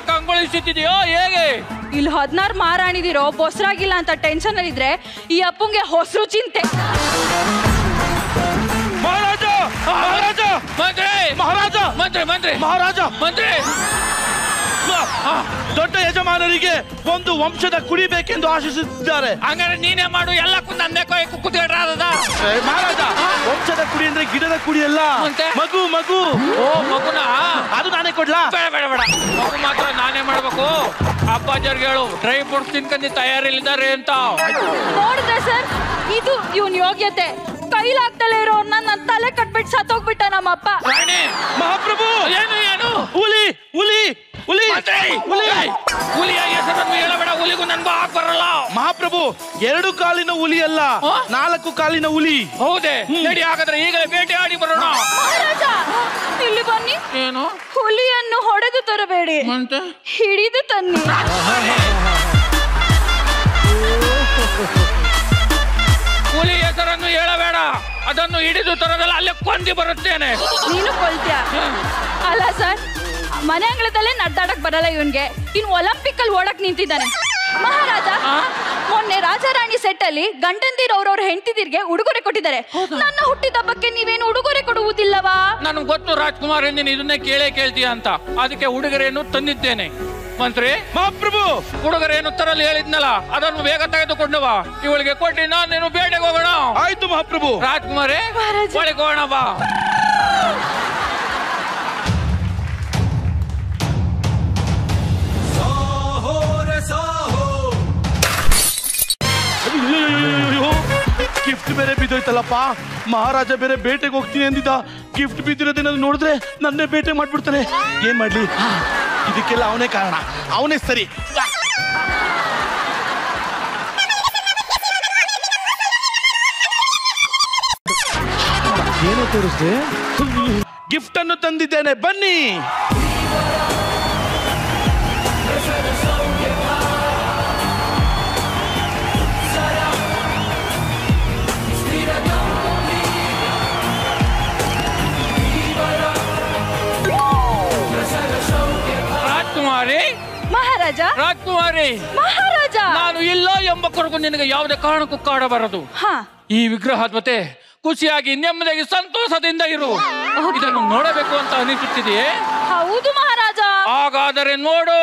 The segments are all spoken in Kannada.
ಕಂಗೊಳಿಸುತ್ತಿದೆಯೋ ಹೇಗೆ ಇಲ್ಲಿ ಹದಿನಾರು ಮಾರಾಣಿದಿರೋ ಬೊಸ್ರಾಗಿಲ್ಲ ಅಂತ ಟೆನ್ಷನ್ ಅಲ್ಲಿ ಇದ್ರೆ ಈ ಅಪ್ಪಂಗೆ ಹೊಸರು ಚಿಂತೆ ಮಹಾರಾಜ ಮಹಾರಾಜ ಮಂತ್ರಿ ಮಹಾರಾಜ ಮಂತ್ರಿ ಮಂತ್ರಿ ಮಹಾರಾಜ ಮಂತ್ರಿ ದೊಡ್ಡ ಯಜಮಾನರಿಗೆ ಒಂದು ವಂಶದ ಕುಡಿ ಬೇಕೆಂದು ಆಶಿಸುತ್ತಿದ್ದಾರೆ ಹಂಗಾರೆ ನೀನೇ ಮಾಡು ಎಲ್ಲ ನಂದೇ ಕೊಯ್ ಕುತ್ತಿಗೆಡ್ರಾದದ ಏ, ಮಹಾರಾಜ ವಂಶದ ಕುಡಿ ಅಂದ್ರೆ ಗಿಡದ ಕುಡಿ ಅಲ್ಲ ಮತ್ತೆ? ಮಗು ಮಗು ಓ ಮಗುನ ಅದು ನಾನೇ ಕೊಡ್ಲಾ ಬೇಡ ಬೇಡ ಬೇಡ ಮಗು ಮಾತ್ರ ನಾನೇ ಮಾಡ್ಬೇಕು ಅಪ್ಪಾಜರ್ಗೆ ಹೇಳು ಡ್ರೈ ಫ್ರೂಟ್ಸ್ ತಿನ್ಕಂಡು ತಯಾರಿಲ್ಲಿದ್ದಾರೆ ಅಂತ ನೋಡಿದ್ರೆ ಸರ್ ಇದು ಇವನ್ ಯೋಗ್ಯತೆ ಕೈಲಾಗ್ದಲೇ ಇರೋರ್ನ ನನ್ ತಲೆ ಕಟ್ಬಿಟ್ಟು ಸತ್ತೋಗ್ಬಿಟ್ಟ ನಮ್ಮಪ್ಪ ರಾಣಿ ಮಹಾಪ್ರಭು ಏನು ಏನು ಹುಲಿ ಹುಲಿ ಹುಲಿ ಮಂತ್ರಿ ಹುಲಿ ಏಯ್, ಹುಲಿಯ ಹೆಸರನ್ನು ಹೇಳಬೇಡ ಹುಲಿಗೂ ನನ್ಗೂ ಹಾಕ್ ಬರಲ್ಲ ಮಹಾಪ್ರಭು ಎರಡು ಕಾಲಿನ ಹುಲಿ ಅಲ್ಲ ಆ? ನಾಲ್ಕು ಕಾಲಿನ ಹುಲಿ ಹೌದೇ ನಡಿ ಹಾಗಾದ್ರೆ ಈಗಲೇ ಬೇಟೆ ಆಡಿ ಬರೋಣ ಮಹಾರಾಜ ಇಲ್ಲಿ ಬನ್ನಿ ಏನು ಹುಲಿಯನ್ನು ಹೊಡೆದು ತರಬೇಡಿ ಮತ್ತೆ ಹಿಡಿದು ತನ್ನಿ ಹುಲಿ ಹೆಸರನ್ನು ಹೇಳಬೇಡ ಅದನ್ನು ಹಿಡಿದು ತರದಲ್ಲ ಅಲ್ಲೇ ಕೊಂದಿ ಬರುತ್ತೇನೆ ನೀನು ಕೊಲ್ತ್ಯಾ ಅಲ್ಲ ಸರ್ ಮನೆ ಅಂಗಳದಲ್ಲೇ ನಡ್ದಾಡಕ್ ಬರಲ್ಲ ಇವನ್ಗೆ ಇನ್ ಒಲಿಂಪಿಕ್ ಅಲ್ಲಿ ಓಡಕ್ ನಿಂತಿದ್ದಾನೆ ಮಹಾರಾಜ ಮೊನ್ನೆ ರಾಜಾರಾಣಿ ಸೆಟ್ ಅಲ್ಲಿ ಗಂಡಂದಿರ್ ಅವ್ರವ್ರ ಹೆಂಡತಿದಿರ್ಗೆ ಉಡುಗೊರೆ ಕೊಟ್ಟಿದ್ದಾರೆ ನನ್ನ ಹುಟ್ಟಿದಬ್ಬಕ್ಕೆ ನೀವೇನು ಉಡುಗೊರೆ ಕೊಡುವುದಿಲ್ಲವಾ ನನಗೆ ಗೊತ್ತು ರಾಜ್ಕುಮಾರ್ ನೀನು ಇದನ್ನೇ ಕೇಳೇ ಕೇಳ್ತೀಯ ಅಂತ ಅದಕ್ಕೆ ಉಡುಗೊರೆಯನ್ನು ತಂದಿದ್ದೇನೆ ಮಂತ್ರಿ ಮಹಾಪ್ರಭು ಉಡುಗೊರೆಯನ್ನು ತರಲು ಹೇಳಿದ್ನಲ್ಲ ಅದನ್ನು ಬೇಗ ತೆಗೆದುಕೊಂಡು ಬಾ ಇವಳಿಗೆ ಕೊಟ್ಟು ನಾನು ನೀನು ಬೇಟೆಗೆ ಹೋಗೋಣ ಆಯ್ತು ಮಹಾಪ್ರಭು ರಾಜ್ಕುಮಾರೇ ಒಳಗೆ ಹೋಗೋಣ ಬಾ ಗಿಫ್ಟ್ ಬೇರೆ ಬಿದ್ದೋಯ್ತಲ್ಲಪ್ಪ ಮಹಾರಾಜ ಬೇರೆ ಬೇಟೆಗೆ ಹೋಗ್ತೀನಿ ಅಂದಿದ್ದ ಗಿಫ್ಟ್ ಬಿದ್ದಿರೋದೇನಾದ್ರು ನೋಡಿದ್ರೆ ನನ್ನೇ ಬೇಟೆ ಮಾಡ್ಬಿಡ್ತಾನೆ ಏನ್ ಮಾಡ್ಲಿ ಹಾ, ಇದಕ್ಕೆಲ್ಲ ಅವನೇ ಕಾರಣ ಅವನೇ ಸರಿ ಏನೋ ತೋರಿಸ್ದೆ ಗಿಫ್ಟ್ ಅನ್ನು ತಂದಿದ್ದೇನೆ ಬನ್ನಿ ರಾಜ್ಕುಮಾರಿ ಮಹಾರಾಜ ರಾಜ್ಕುಮಾರಿ ಮಹಾರಾಜ ನಾನು ಇಲ್ಲ ಎಂಬ ಕೊರಗು ನಿನಗೆ ಯಾವುದೇ ಕಾರಣಕ್ಕೂ ಕಾಡಬಾರದು ಹಾ ಈ ವಿಗ್ರಹದ್ವತೆ ಖುಷಿಯಾಗಿ ನೆಮ್ಮದಿಯಾಗಿ ಸಂತೋಷದಿಂದ ಇರು ಇದನ್ನು ನೋಡಬೇಕು ಅಂತ ಅನಿಸುತ್ತಿದೆಯೇ ಹೌದು ಮಹಾರಾಜ ಹಾಗಾದರೆ ನೋಡು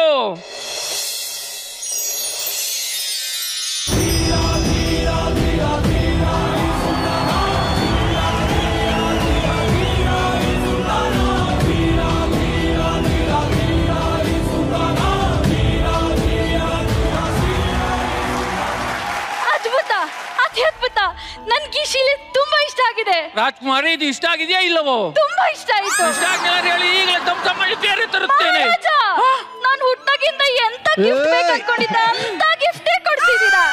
ಅದ್ಭುತ ಅತ್ಯದ್ಭುತ ನನ್ಗೆ ಈ ಶಿಲೆ ತುಂಬಾ ಇಷ್ಟ ಆಗಿದೆ ರಾಜ್ಕುಮಾರಿ ಇದು ಇಷ್ಟ ಆಗಿದೆಯಾ ಇಲ್ಲವೋ ತುಂಬಾ ಇಷ್ಟ ಆಯ್ತು ಇಷ್ಟ ಆಗಿಲ್ಲ ಅಂತ ಹೇಳಿ ಈಗಲೇ ತಮ್ಮ ತಮ್ಮಲ್ಲಿ ಬೇರೆ ತರುತ್ತೇನೆ ಮಹಾರಾಜ ನಾನು ಹುಟ್ಟಾಗಿಂದ ಎಂತ ಗಿಫ್ಟ್ ಬೇಕು ಅನ್ಕೊಂಡಿದ್ದ ಅಂತ ಗಿಫ್ಟೇ ಕೊಡ್ತಿದ್ದೀರಾ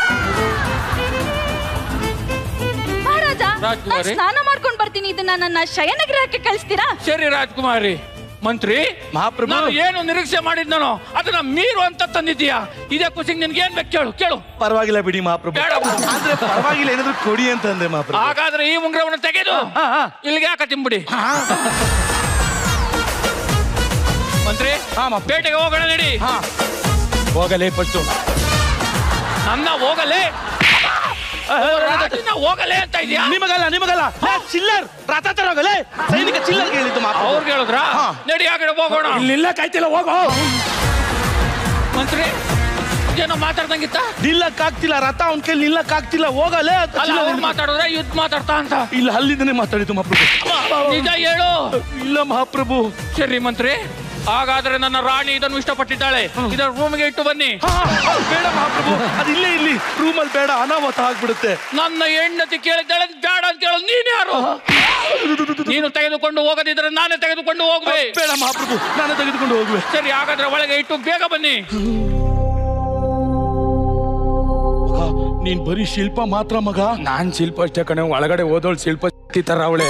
ಮಹಾರಾಜ ನಾನ್ ರಾಜ್ಕುಮಾರಿ. ಸ್ನಾನ ಮಾಡ್ಕೊಂಡ್ ಬರ್ತೀನಿ ಇದನ್ನ ನನ್ನ ಶಯನ ಗೃಹಕ್ಕೆ ಕಳಿಸ್ತೀರಾ ಸರಿ ರಾಜ್ಕುಮಾರಿ ಮಂತ್ರಿ ಮಹಾಪ್ರಭು. ನಾನು ಏನು ನಿರೀಕ್ಷೆ ಮಾಡಿದ್ನೋ ಅದನ್ನ ಮೀರು ಅಂತ ತಂದಿದ್ದೀಯಾ ಇದೇ ಖುಷಿಗೆ ನಿನ್ಗೆ ಏನ್ ಬೇಕು ಕೇಳು ಕೇಳು ಪರವಾಗಿಲ್ಲ ಬಿಡಿ ಮಹಾಪ್ರಭು ಬೇಡ. ಆದ್ರೆ ಪರವಾಗಿಲ್ಲ ಏನಾದ್ರು ಕೊಡಿ ಅಂತಂದೆ ಮಹಾಪ್ರಭು ಹಾಗಾದ್ರೆ ಈ ಉಂಗ್ರವನ್ನು ತೆಗೆದು ಹಾ, ಹಾ. ಇಲ್ಲಿಗೆ ಯಾಕ ತಿಂಬಿಡಿ ಮಂತ್ರಿ ಹಾ, ಮಾ- ಪೇಟೆಗೆ ಹೋಗೋಣ ನಡಿ ಹಾ ಹೋಗಲೇ ಫಸ್ಟು ನನ್ನ ಹೋಗಲೇ ರಾಜನ ಹೋಗಲೇ ಅಂತ ಇದೆಯಾ ನಿಮಗಲ್ಲ ನಿಮಗಲ್ಲ ಏ, ಚಿಲ್ಲರ್ ರಥ ತರೋಗಲೇ ಸೈನಿಕ ಚಿಲ್ಲರ್ ಹೇಳಿದ್ದು ಮಹಾಪ್ರಭು ಅವ್ರಿಗೆ ಹೇಳಿದ್ರ ಹಾ. ನಡಿ ಆ ಕಡೆ ಹೋಗೋಣ ಇಲ್ಲಿಲ್ಲ ಕಾಯ್ತಿಲ್ಲ ಹೋಗೋ ಮಂತ್ರಿ ಏನೋ ಮಾತಾಡ್ದಂಗಿತ್ತ ನಿಲ್ಲಕ್ಕಾಗ್ತಿಲ್ಲ ರಥ ಅವನ ಕೈಲಿ ನಿಲ್ಲಕ್ಕಾಗ್ತಿಲ್ಲ ಹೋಗಲೇ ಅಂತ ಅಲ್ಲ ಚಿಲ್ಲರ್ ಅವ್ರು ಹೇಳಿದ್ದು. ಮಾತಾಡಿದ್ರೆ ಯುದ್ಧ ಮಾತಾಡ್ತಾ ಅಂತ ಇಲ್ಲ ಅಲ್ಲಿಂದನೇ ಮಾತಾಡಿದ್ದು ಮಹಾಪ್ರಭು ನಿಜ ಹೇಳು ಇಲ್ಲ ಮಹಾಪ್ರಭು ಸರಿ ಮಂತ್ರಿ ಹಾಗಾದ್ರೆ ನನ್ನ ರಾಣಿ ಇದನ್ನು ಇಷ್ಟಪಟ್ಟಿದ್ದಾಳೆ ಇದರ ರೂಮ್ಗೆ ಇಟ್ಟು ಬನ್ನಿ ಹಾ, ಹಾ, ಬೇಡ ಮಹಾಪ್ರಭು ಅದು ಇಲ್ಲೇ ಇಲ್ಲಿ ರೂಮಲ್ಲಿ ಬೇಡ ಅನಾಹುತ ಆಗ್ಬಿಡುತ್ತೆ ನನ್ನ ಹೆಂಡತಿ ಕೇಳಿದ್ದಾಳೆ ಬೇಡ ಅಂತ ಹೇಳೋದು ನೀನ್ ಯಾರು ನೀನು ತೆಗೆದುಕೊಂಡು ಹೋಗದಿದ್ರೆ ನಾನೇ ತೆಗೆದುಕೊಂಡು ಹೋಗ್ಬೇ ಬೇಡ ಮಹಾಪ್ರಭು ನಾನು ತೆಗೆದುಕೊಂಡು ಹೋಗುವೆ ಸರಿ ಹಾಗಾದ್ರೆ ಒಳಗೆ ಇಟ್ಟು ಬೇಗ ಬನ್ನಿ ಮಗ, ನೀನ್ ಬರೀ ಶಿಲ್ಪ ಮಾತ್ರ ಮಗ ನಾನ್ ಶಿಲ್ಪ ಅಷ್ಟೇ ಕಣೆ ಒಳಗಡೆ ಓದೋಳ್ ಶಿಲ್ಪ ತರ ಅವಳೆ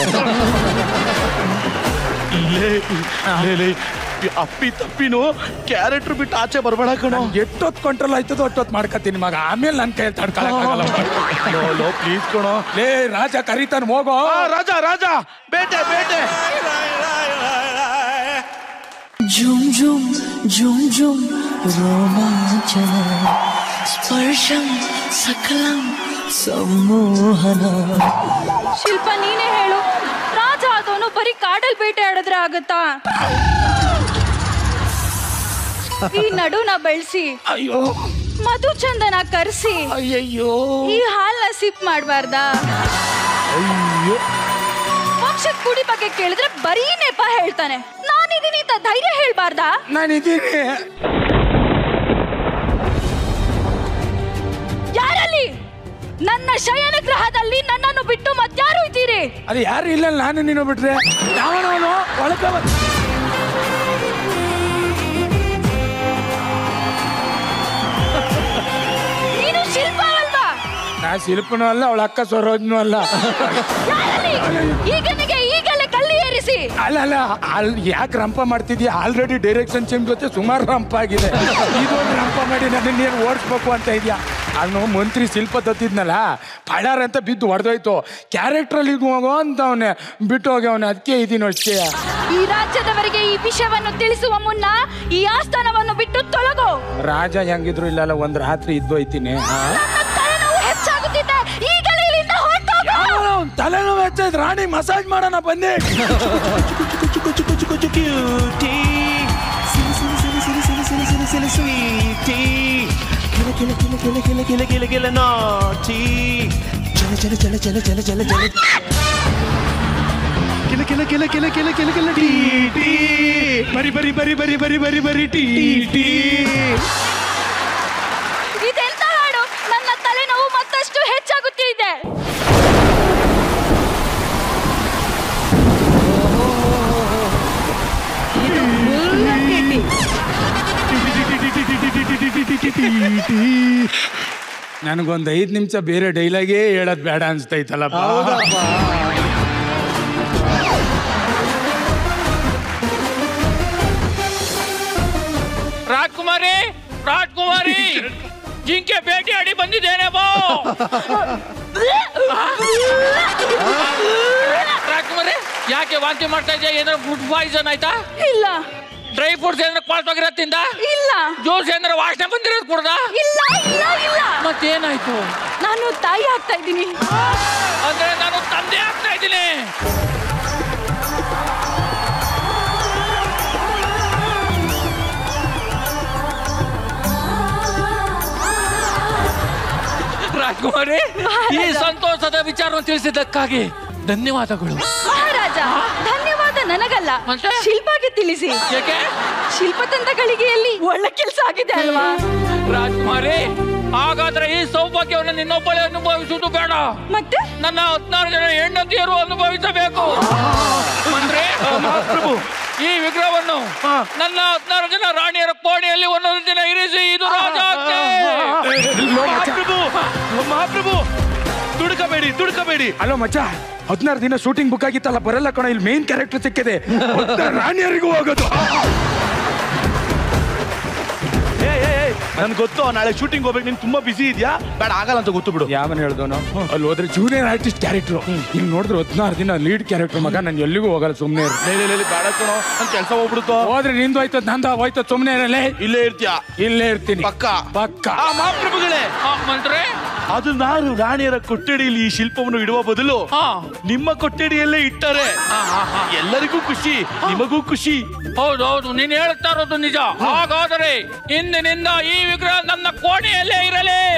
ಇಲ್ಲೇ ಲೇ, ಲೇ, ಈ ಅಪ್ಪಿ ತಪ್ಪಿನು ಕ್ಯಾರೆಕ್ಟರ್ ಬಿಟ್ಟು ಆಚೆ ಬರ್ಬೇಡ ಕಣೋ ಎಷ್ಟೊತ್ ಕಂಟ್ರೋಲ್ ಆಯ್ತದೋ ಅಷ್ಟೊತ್ ಮಾಡ್ಕತೀನಿ ಮಗ ಆಮೇಲೆ ನನ್ ಕೈ ತಡ್ಕೊಳಕ್ಕಾಗಲ್ಲ ಲೋ, ಲೋ ಪ್ಲೀಸ್ ಕಣೋ ಲೇ ರಾಜ ಕರೀತಾನ ಹೋಗೋ ಆ, ರಾಜ ರಾಜ ಬೇಟೆ ಬೇಟೆ झुम झुम झुम झुम रोमांचन स्पर्शं सकलं सम्मोहನ ಶಿಲ್ಪ ನೀನೇ ಹೇಳು ರಾಜ ಆದವನು ಬರೀ ಕಾಡಲ್ ಬೇಟೆ ಆಡಿದ್ರೆ ಆಗತ್ತಾ ಈ ನಡುನ ಬೆಳೆಸಿ ಅಯ್ಯೋ ಮಧು ಚಂದನ ಕರ್ಸಿ ಅಯ್ಯಯ್ಯೋ ಈ ಹಾಲ್ನ ಸಿಪ್ ಮಾಡಬಾರ್ದಾ ಅಯ್ಯೋ ವಂಶದ ಕುಡಿ ಬಗ್ಗೆ ಕೇಳಿದ್ರೆ ಬರೀ ನೆಪ ಹೇಳ್ತಾನೆ ನಾನಿದೀನಿ ಅಂತ ಧೈರ್ಯ ಹೇಳ್ಬಾರ್ದಾ ನಾನಿದ್ದೀನಿ ಯಾರಲ್ಲಿ ನನ್ನ ಶಯನ ಗ್ರಹದಲ್ಲಿ ನನ್ನನ್ನು ಬಿಟ್ಟು ಮತ್ಯಾರು ಇದ್ದೀರಿ ಅದು ಯಾರು ಇಲ್ಲ ನಾನು ನೀನು ಬಿಟ್ರೆ ಯಾವನವನು ಒಳಗೆ ಬ- ನೀನು ಶಿಲ್ಪ ಅಲ್ವಾ ನಾ ಶಿಲ್ಪನೂ ಅಲ್ಲ ಅವಳ ಅಕ್ಕ ಸರೋಜ್ನೂ ಅಲ್ಲ ಯಾರಲ್ಲಿ ಈಗನಿಗೆ ಈಗಲೇ ಕಳ್ಳಿ ಏರಿಸಿ ಅಲ್ಲ ಅಲ್ಲ ಅಲ್ಲಿ ಯಾಕೆ ರಂಪ ಮಾಡ್ತಿದ್ಯಾ ಆಲ್ರೆಡಿ ಡೈರೆಕ್ಷನ್ ಚೇಂಜ್ ಜೊತೆ ಸುಮಾರು ರಂಪ ಆಗಿದೆ ಇದೊಂದು ರಂಪ ಮಾಡಿ ನನ್ನನ್ನು ಏನು ಓಡಿಸ್ಬೇಕು ಅಂತ ಇದೆಯಾ ಅವನು ಮಂತ್ರಿ ಶಿಲ್ಪ ತತ್ತಿದ್ನಲ್ಲ ಪಡಾರ ಅಂತ ಬಿದ್ದು ಹೊಡೆದೋಯ್ತು ಕ್ಯಾರೆಕ್ಟ್ರಲ್ಲಿ ಹೋಗೋ ಅಂತ ಅವನೇ ಬಿಟ್ಟು ಹೋಗ್ಯವನೆ ಅದಕ್ಕೆ ಇದೀನಿ ಅಷ್ಟೇ ಈ ರಾಜ್ಯದವರಿಗೆ ಈ ವಿಷಯವನ್ನು ತಿಳಿಸುವ ಮುನ್ನ ಈ ಆಸ್ಥಾನವನ್ನು ಬಿಟ್ಟು ತೊಲಗೋ ರಾಜ ಹೆಂಗಿದ್ರು ಇಲ್ಲಲ್ಲ ಒಂದ್ ರಾತ್ರಿ ಇದ್ದೋಯ್ತೀನಿ ನನ್ನ ತಲೆನೋವು ಹೆಚ್ಚಾಗುತ್ತಿದೆ ಈಗಲೇ ಇಲ್ಲಿಂದ ಹೊರಟೋಗು ತಲೆನೋವು ಹೆಚ್ಚಾಯ್ತು ರಾಣಿ ಮಸಾಜ್ ಮಾಡೋಣ ಬನ್ನಿ ಕುಚು ಕುಚು ಕುಚು ಕುಚು ಕ್ಯೂಟಿ ಸಿಲಿ ಸಿಲಿ ಸಿಲಿ ಸಿಲಿ ಸಿಲಿ ಸಿಲಿ ಸಿಲಿ ಸಿಲಿ ಸ್ವೀಟಿ ಕಿಲ ಕಿಲ ಕಿಲ ಕಿಲ ಕಿಲ ಕಿಲ ಕಿಲ ಕಿಲ ನಾಟಿ ಚಲ ಚಲ ಚಲ ಚಲ ಚಲ ಚಲ ಚಲ ಕಿಲ ಕಿಲ ಕಿಲ ಕಿಲ ಕಿಲ ಕಿಲ ಕಿಲ ಟೀ ಟೀ ಬರಿ ಬರಿ ಬರಿ ಬರಿ ಬರಿ ಬರಿ ಬರಿ ಟೀ ಟೀ ಇದೆಂತ ಹಾಡು ನನ್ನ ತಲೆನೋವು ಮತ್ತಷ್ಟು ಹೆಚ್ಚಾಗುತ್ತಿದೆ ನನಗೊಂದು ಐದು ನಿಮಿಷ ಬೇರೆ ಡೈಲಾಗೇ ಹೇಳೋದು ಬೇಡ ಅನ್ಸ್ತೈತಲ್ಲಪ್ಪ ರಾಜ್ಕುಮಾರಿ ರಾಜ್ಕುಮಾರಿ ಜಿಂಕೆ ಬೇಟೆಯಾಡಿ ಬಂದಿದ್ದೇನೆ ಬಾ ರಾಜ್ಕುಮಾರಿ ಯಾಕೆ ವಾಂತಿ ಮಾಡ್ತಾ ಇದೆಯಾ ಏನಾದ್ರು ಫುಡ್ ಪಾಯ್ಸನ್ ಆಯ್ತಾ ಇಲ್ಲ ಡ್ರೈ ಫ್ರೂಟ್ಸ್ ಏನಾದ್ರು ಕ್ವಾಲ್ತೋಗಿರೋ ತಿಂದ ಇಲ್ಲ ಜ್ಯೂಸ್ ಏನಾದ್ರು ವಾಸನೆ ಬಂದಿರೋದು ಕುಡ್ದ ಇಲ್ಲ ಇಲ್ಲ ಇಲ್ಲ ಮತ್ತೇನಾಯ್ತು ನಾನು ತಾಯಿ ಆಗ್ತಾ ಇದ್ದೀನಿ ಅಂದ್ರೆ ನಾನು ತಂದೆ ಆಗ್ತಾ ಇದ್ದೀನಿ ರಾಜ್ಕುಮಾರಿ ಈ ಸಂತೋಷದ ವಿಚಾರವನ್ನು ತಿಳಿಸಿದ್ದಕ್ಕಾಗಿ ಧನ್ಯವಾದಗಳು ಮಹಾರಾಜ ಧನ್ಯವಾದ ನನಗಲ್ಲ ಮತ್ತೆ? ಶಿಲ್ಪಾಗೆ ತಿಳಿಸಿ ಯಾಕೆ ಶಿಲ್ಪತಂತ್ರ ಗಳಿಗೆಯಲ್ಲಿ ಒಳ್ಳೆ ಕೆಲಸ ಆಗಿದೆ ಅಲ್ವಾ ರಾಜ್ಕುಮಾರಿ ಹಾಗಾದ್ರೆ ಈ ಸೌಭಾಗ್ಯವನ್ನು ನಿನ್ನೊಬ್ಬಳೇ ಅನುಭವಿಸುವುದು ಬೇಡ ಮತ್ತೆ ನನ್ನ ಹದಿನಾರು ಜನ ಹೆಂಡತಿಯರು ಅನುಭವಿಸಬೇಕು ಅಂದ್ರೆ ಪ್ರಭು ಈ ವಿಗ್ರಹವನ್ನು ಹಾ. ನನ್ನ ಹದಿನಾರು ಜನ ರಾಣಿಯರ ಕೋಣೆಯಲ್ಲಿ ಒಂದೊಂದು ದಿನ ಇರಿಸಿ ಇದು ರಾಜಾಜ್ಞೆ ಮಹಾಪ್ರಭು ಮಹಾಪ್ರಭು ತುಡುಕಬೇಡಿ ತುಡುಕಬೇಡಿ ಅಲೋ ಮಚ್ಚ ಹದಿನಾರು ದಿನ ಶೂಟಿಂಗ್ ಬುಕ್ ಆಗಿತ್ತಲ್ಲ ಬರಲ್ಲ ಕಣ ಇಲ್ಲಿ ಮೇನ್ ಕ್ಯಾರೆಕ್ಟರ್ ಸಿಕ್ಕಿದೆ ಒತ್ತ ರಾಣಿಯರಿಗೂ ಹೋಗೋದು ಏ ಏ ನನ್ಗೆ ಗೊತ್ತು ನಾಳೆ ಶೂಟಿಂಗ್ ಹೋಗ್ಬೇಕು ನೀನ್ ತುಂಬಾ ಬಿಸಿ ಇದೆಯಾ ಬೇಡ ಆಗಲ್ಲ ಅಂತ ಗೊತ್ತು ಬಿಡು ಯಾವನ್ ಹೇಳ್ದವನು ಅಲ್ಲಿ ಹೋದ್ರೆ ಜೂನಿಯರ್ ಆರ್ಟಿಸ್ಟ್ ಕ್ಯಾರೆಕ್ಟರ್ ಇಲ್ಲಿ ನೋಡಿದ್ರೆ ಹದಿನಾರು ದಿನ ಲೀಡ್ ಕ್ಯಾರೆಕ್ಟರ್ ಮಗ ನಾನು ಎಲ್ಲಿಗೂ ಹೋಗಲ್ಲ ಸುಮ್ಮನೆ ಲೇ, ಲೇ, ಲೇ, ಲೇ, ಬೇಡ ಕಣೋ ನನ್ ಕೆಲಸ ಹೋಗ್ಬಿಡುತ್ತೋ ಹೋದ್ರೆ ನಿಂದು ಹೋಯ್ತದ ನಂದು ಹೋಯ್ತದ ಸುಮ್ಮನೆ ಇರಲೇ ಇಲ್ಲೇ ಇರ್ತೀಯ ಇಲ್ಲೇ ಇರ್ತೀನಿ ಪಕ್ಕ ಪಕ್ಕ ಆ ಮಹಾಪ್ರಭುಗಳೇ ಆ, ಮಂತ್ರಿ ಅದು ನಾನು ರಾಣಿಯರ ಕೊಠಡಿಯಲ್ಲಿ ಈ ಶಿಲ್ಪವನ್ನು ಇಡುವ ಬದಲು ಹಾ ನಿಮ್ಮ ಕೊಠಡಿಯಲ್ಲೇ ಇಟ್ಟರೆ ಎಲ್ಲರಿಗೂ ಖುಷಿ ನಿಮಗೂ ಖುಷಿ ಹೌದು ಹೌದು ನೀನ್ ಹೇಳ್ತಾ ಇರೋದು ನಿಜ ಹಾಗಾದರೆ ಇಂದಿನಿಂದ ಈ ವಿಗ್ರಹ ನನ್ನ ಕೋಣೆಯಲ್ಲೇ ಇರಲಿ